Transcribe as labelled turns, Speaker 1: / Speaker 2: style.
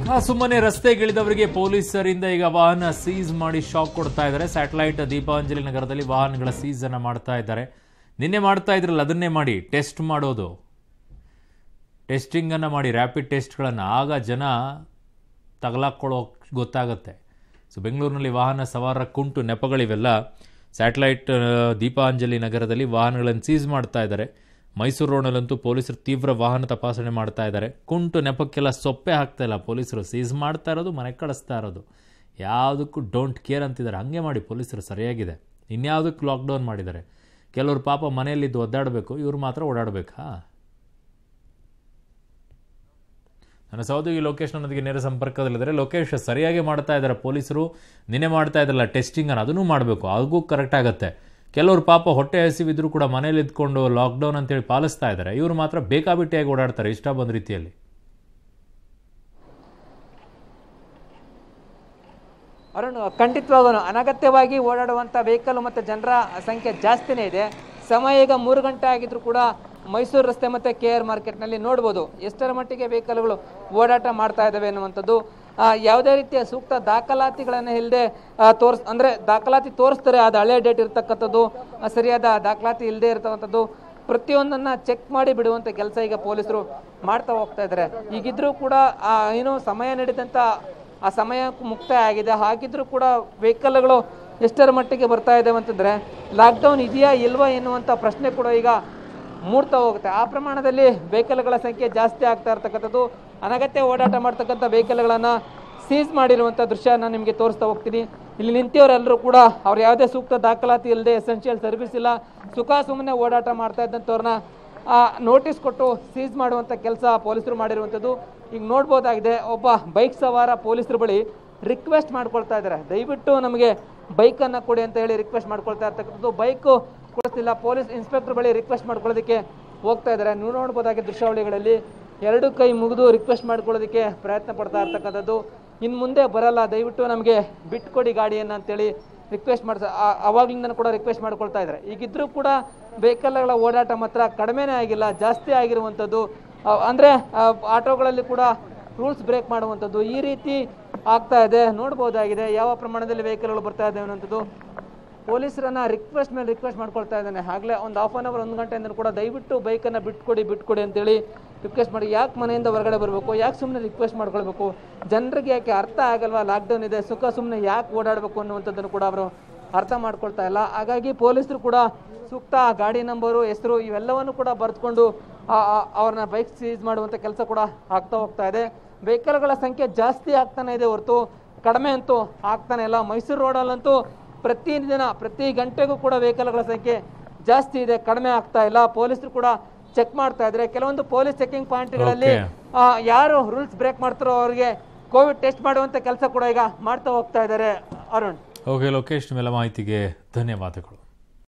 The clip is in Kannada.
Speaker 1: ಸುಮ್ಮನೆ ರಸ್ತೆಗಿಳಿದವರಿಗೆ ಪೊಲೀಸರಿಂದ ಈಗ ವಾಹನ ಸೀಸ್ ಮಾಡಿ ಶಾಕ್ ಕೊಡ್ತಾ ಇದ್ದಾರೆ ಸ್ಯಾಟಲೈಟ್ ದೀಪಾಂಜಲಿ ನಗರದಲ್ಲಿ ವಾಹನಗಳ ಸೀಸ್ ಅನ್ನ ಮಾಡ್ತಾ ಇದ್ದಾರೆ ನಿನ್ನೆ ಮಾಡ್ತಾ ಇದ್ರಲ್ಲ ಅದನ್ನೇ ಮಾಡಿ ಟೆಸ್ಟ್ ಮಾಡೋದು ಟೆಸ್ಟಿಂಗ್ ಅನ್ನ ಮಾಡಿ ರ್ಯಾಪಿಡ್ ಟೆಸ್ಟ್ಗಳನ್ನು ಆಗ ಜನ ತಗಲಾಕೊಳ್ಳೋ ಗೊತ್ತಾಗುತ್ತೆ ಸೊ ಬೆಂಗಳೂರಿನಲ್ಲಿ ವಾಹನ ಸವಾರರ ಕುಂಟು ನೆಪಗಳಿವೆಲ್ಲ ಸ್ಯಾಟಲೈಟ್ ಆ, ದೀಪಾಂಜಲಿ ನಗರದಲ್ಲಿ ವಾಹನಗಳನ್ನು ಸೀಸ್ ಮಾಡ್ತಾ ಇದ್ದಾರೆ ಮೈಸೂರು ರೋಡಲ್ಲಂತೂ ಪೊಲೀಸರು ತೀವ್ರ ವಾಹನ ತಪಾಸಣೆ ಮಾಡ್ತಾ ಇದ್ದಾರೆ ಕುಂಟು ನೆಪಕ್ಕೆಲ್ಲ ಸೊಪ್ಪೆ ಹಾಕ್ತಾ ಇಲ್ಲ ಪೊಲೀಸರು ಸೀಸ್ ಮಾಡ್ತಾ ಇರೋದು ಮನೆ ಕಳಿಸ್ತಾ ಇರೋದು ಯಾವುದಕ್ಕೂ ಡೋಂಟ್ ಕೇರ್ ಅಂತಿದ್ದಾರೆ ಹಂಗೆ ಮಾಡಿ ಪೊಲೀಸರು ಸರಿಯಾಗಿದೆ ಇನ್ಯಾವುದಕ್ಕೆ ಲಾಕ್ಡೌನ್ ಮಾಡಿದ್ದಾರೆ ಕೆಲವರು ಪಾಪ ಮನೆಯಲ್ಲಿದ್ದು ಒದ್ದಾಡಬೇಕು ಇವ್ರು ಮಾತ್ರ ಓಡಾಡಬೇಕಾ ನನ್ನ ಸಹೋದರಿ ಲೋಕೇಶ್ ನನ್ನೊಂದಿಗೆ ನೇರ ಸಂಪರ್ಕದಲ್ಲಿದ್ದಾರೆ ಲೋಕೇಶ್ ಸರಿಯಾಗಿ ಮಾಡ್ತಾ ಇದ್ದಾರೆ ಪೊಲೀಸರು ನಿನ್ನೆ ಮಾಡ್ತಾ ಇದ್ರಲ್ಲ ಟೆಸ್ಟಿಂಗ್ ಅನ್ನು ಅದನ್ನೂ ಮಾಡಬೇಕು ಅದಕ್ಕೂ ಕರೆಕ್ಟ್ ಆಗುತ್ತೆ ಕೆಲವರು ಪಾಪ ಹೊಟ್ಟೆ ಹಸಿವಿದ್ರು ಕೂಡ ಮನೇಲಿ ಇದ್ಕೊಂಡು ಲಾಕ್ಡೌನ್ ಅಂತೇಳಿ ಪಾಲಿಸ್ತಾ ಇದ್ದಾರೆ ಇವರು ಮಾತ್ರ ಬೇಕಾಬಿಟ್ಟಿಯಾಗಿ ಓಡಾಡ್ತಾರೆ ಇಷ್ಟ ಬಂದ ರೀತಿಯಲ್ಲಿ
Speaker 2: ಅರುಣ್ ಖಂಡಿತವಾಗೂ ಅನಗತ್ಯವಾಗಿ ಓಡಾಡುವಂಥ ವೆಹಿಕಲ್ ಮತ್ತು ಜನರ ಸಂಖ್ಯೆ ಜಾಸ್ತಿನೇ ಇದೆ ಸಮಯ ಈಗ ಮೂರು ಗಂಟೆ ಆಗಿದ್ರು ಕೂಡ ಮೈಸೂರು ರಸ್ತೆ ಮತ್ತು ಕೆ ಆರ್ ಮಾರ್ಕೆಟ್ನಲ್ಲಿ ನೋಡ್ಬೋದು ಎಷ್ಟರ ಮಟ್ಟಿಗೆ ವೆಹಿಕಲ್ಗಳು ಓಡಾಟ ಮಾಡ್ತಾ ಇದ್ದಾವೆ ಅನ್ನುವಂಥದ್ದು ಆ, ಯಾವುದೇ ರೀತಿಯ ಸೂಕ್ತ ದಾಖಲಾತಿಗಳನ್ನು ಇಲ್ಲದೆ ತೋರಿಸ್ ಅಂದರೆ ದಾಖಲಾತಿ ತೋರಿಸ್ತಾರೆ ಅದು ಹಳೆ ಡೇಟ್ ಇರ್ತಕ್ಕಂಥದ್ದು ಆ, ಸರಿಯಾದ ದಾಖಲಾತಿ ಇಲ್ಲದೆ ಇರತಕ್ಕಂಥದ್ದು ಪ್ರತಿಯೊಂದನ್ನ ಚೆಕ್ ಮಾಡಿ ಬಿಡುವಂಥ ಕೆಲಸ ಈಗ ಪೊಲೀಸರು ಮಾಡ್ತಾ ಹೋಗ್ತಾ ಇದ್ದಾರೆ ಈಗಿದ್ರೂ ಕೂಡ ಆ, ಏನು ಸಮಯ ನೀಡಿದಂಥ ಆ ಸಮಯ ಮುಕ್ತಾಯ ಆಗಿದೆ ಹಾಗಿದ್ರೂ ಕೂಡ ವೆಹಿಕಲ್ಗಳು ಎಷ್ಟರ ಮಟ್ಟಿಗೆ ಬರ್ತಾ ಇದ್ದಾವೆ ಅಂತಂದ್ರೆ ಲಾಕ್ಡೌನ್ ಇದೆಯಾ ಇಲ್ವಾ ಎನ್ನುವಂಥ ಪ್ರಶ್ನೆ ಕೂಡ ಈಗ ಮೂಡ್ತಾ ಹೋಗುತ್ತೆ ಆ ಪ್ರಮಾಣದಲ್ಲಿ ವೆಹಿಕಲ್ಗಳ ಸಂಖ್ಯೆ ಜಾಸ್ತಿ ಆಗ್ತಾ ಇರ್ತಕ್ಕಂಥದ್ದು ಅನಗತ್ಯ ಓಡಾಟ ಮಾಡ್ತಕ್ಕಂಥ ವೆಹಿಕಲ್ಗಳನ್ನು ಸೀಸ್ ಮಾಡಿರುವಂಥ ದೃಶ್ಯ ನಾನು ನಿಮಗೆ ತೋರಿಸ್ತಾ ಹೋಗ್ತೀನಿ ಇಲ್ಲಿ ನಿಂತಿಯವರೆಲ್ಲರೂ ಕೂಡ ಅವ್ರು ಯಾವುದೇ ಸೂಕ್ತ ದಾಖಲಾತಿ ಇಲ್ಲದೆ ಎಸೆನ್ಷಿಯಲ್ ಸರ್ವಿಸ್ ಇಲ್ಲ ಸುಖ ಸುಮ್ಮನೆ ಓಡಾಟ ಮಾಡ್ತಾ ಇದ್ದಂಥವ್ರನ್ನ ನೋಟಿಸ್ ಕೊಟ್ಟು ಸೀಸ್ ಮಾಡುವಂಥ ಕೆಲಸ ಪೊಲೀಸರು ಮಾಡಿರುವಂಥದ್ದು ಈಗ ನೋಡ್ಬೋದಾಗಿದೆ ಒಬ್ಬ ಬೈಕ್ ಸವಾರ ಪೊಲೀಸರ ಬಳಿ ರಿಕ್ವೆಸ್ಟ್ ಮಾಡ್ಕೊಳ್ತಾ ಇದ್ದಾರೆ ದಯವಿಟ್ಟು ನಮಗೆ ಬೈಕನ್ನು ಕೊಡಿ ಅಂತ ಹೇಳಿ ರಿಕ್ವೆಸ್ಟ್ ಮಾಡ್ಕೊಳ್ತಾ ಇರ್ತಕ್ಕಂಥದ್ದು ಬೈಕು ಕೊಡಿಸ್ತಿಲ್ಲ ಪೊಲೀಸ್ ಇನ್ಸ್ಪೆಕ್ಟರ್ ಬಳಿ ರಿಕ್ವೆಸ್ಟ್ ಮಾಡ್ಕೊಳ್ಳೋದಕ್ಕೆ ಹೋಗ್ತಾ ಇದ್ದಾರೆ ನೀವು ನೋಡ್ಬೋದಾಗಿ ದೃಶ್ಯಾವಳಿಗಳಲ್ಲಿ ಎರಡು ಕೈ ಮುಗಿದು ರಿಕ್ವೆಸ್ಟ್ ಮಾಡ್ಕೊಳ್ಳೋದಕ್ಕೆ ಪ್ರಯತ್ನ ಪಡ್ತಾ ಇರ್ತಕ್ಕಂಥದ್ದು ಇನ್ನು ಮುಂದೆ ಬರಲ್ಲ ದಯವಿಟ್ಟು ನಮಗೆ ಬಿಟ್ಕೊಡಿ ಗಾಡಿಯನ್ನು ಅಂತೇಳಿ ರಿಕ್ವೆಸ್ಟ್ ಮಾಡ್ಸ ಅವಾಗ್ಲಿಂದ ಕೂಡ ರಿಕ್ವೆಸ್ಟ್ ಮಾಡ್ಕೊಳ್ತಾ ಇದ್ದಾರೆ ಈಗಿದ್ರೂ ಕೂಡ ವೆಹಿಕಲ್ಗಳ ಓಡಾಟ ಮಾತ್ರ ಕಡಿಮೆನೇ ಆಗಿಲ್ಲ ಜಾಸ್ತಿ ಆಗಿರುವಂಥದ್ದು ಆ, ಅಂದ್ರೆ ಆ, ಆಟೋಗಳಲ್ಲಿ ಕೂಡ ರೂಲ್ಸ್ ಬ್ರೇಕ್ ಮಾಡುವಂಥದ್ದು ಈ ರೀತಿ ಆಗ್ತಾ ಇದೆ ನೋಡ್ಬೋದಾಗಿದೆ ಯಾವ ಪ್ರಮಾಣದಲ್ಲಿ ವೆಹಿಕಲ್ಗಳು ಬರ್ತಾ ಇದ್ದಾವೆ ಅನ್ನೋಂಥದ್ದು ಪೊಲೀಸರನ್ನ ರಿಕ್ವೆಸ್ಟ್ ಮೇಲೆ ರಿಕ್ವೆಸ್ಟ್ ಮಾಡ್ಕೊಳ್ತಾ ಇದ್ದಾನೆ ಆಗಲೇ ಒಂದು ಹಾಫ್ ಆನ್ ಅವರ್ ಒಂದು ಗಂಟೆಯಿಂದ ಕೂಡ ದಯವಿಟ್ಟು ಬೈಕನ್ನು ಬಿಟ್ಕೊಡಿ ಬಿಟ್ಕೊಡಿ ಅಂತೇಳಿ ರಿಕ್ವೆಸ್ಟ್ ಮಾಡಿ ಯಾಕೆ ಮನೆಯಿಂದ ಹೊರಗಡೆ ಬರಬೇಕು ಯಾಕೆ ಸುಮ್ಮನೆ ರಿಕ್ವೆಸ್ಟ್ ಮಾಡ್ಕೊಳ್ಬೇಕು ಜನರಿಗೆ ಯಾಕೆ ಅರ್ಥ ಆಗಲ್ವಾ ಲಾಕ್ಡೌನ್ ಇದೆ ಸುಖ ಸುಮ್ಮನೆ ಯಾಕೆ ಓಡಾಡಬೇಕು ಅನ್ನುವಂಥದ್ದನ್ನು ಕೂಡ ಅವರು ಅರ್ಥ ಮಾಡ್ಕೊಳ್ತಾ ಇಲ್ಲ ಹಾಗಾಗಿ ಪೊಲೀಸರು ಕೂಡ ಸೂಕ್ತ ಗಾಡಿ ನಂಬರು ಹೆಸರು ಇವೆಲ್ಲವನ್ನು ಕೂಡ ಬರೆದುಕೊಂಡು ಅವ್ರನ್ನ ಬೈಕ್ ಸೀಸ್ ಮಾಡುವಂಥ ಕೆಲಸ ಕೂಡ ಆಗ್ತಾ ಹೋಗ್ತಾ ಇದೆ ವೆಹಿಕಲ್ಗಳ ಸಂಖ್ಯೆ ಜಾಸ್ತಿ ಆಗ್ತಾನೆ ಇದೆ ಹೊರತು ಕಡಿಮೆ ಅಂತೂ ಆಗ್ತಾನೆ ಇಲ್ಲ ಮೈಸೂರು ರೋಡಲ್ಲಂತೂ ಪ್ರತಿದಿನ ಪ್ರತಿ ಗಂಟೆಗೂ ಕೂಡ ವೆಹಿಕಲ್ಗಳ ಸಂಖ್ಯೆ ಜಾಸ್ತಿ ಇದೆ ಕಡಿಮೆ ಆಗ್ತಾ ಇಲ್ಲ ಪೊಲೀಸರು ಕೂಡ ಚೆಕ್ ಮಾಡ್ತಾ ಇದ್ದಾರೆ ಕೆಲವೊಂದು ಪೊಲೀಸ್ ಚೆಕಿಂಗ್ ಪಾಯಿಂಟ್ಗಳಲ್ಲಿ ಆ, ಯಾರು ರೂಲ್ಸ್ ಬ್ರೇಕ್ ಮಾಡ್ತಾರೋ ಅವರಿಗೆ ಕೋವಿಡ್ ಟೆಸ್ಟ್ ಮಾಡುವಂತ ಕೆಲಸ ಕೂಡ ಈಗ ಮಾಡ್ತಾ ಹೋಗ್ತಾ ಇದ್ದಾರೆ ಅರುಣ್
Speaker 1: ಓಕೆ ಲೋಕೇಶ್ ನಿಮ್ಮೆಲ್ಲ ಮಾಹಿತಿಗೆ ಧನ್ಯವಾದಗಳು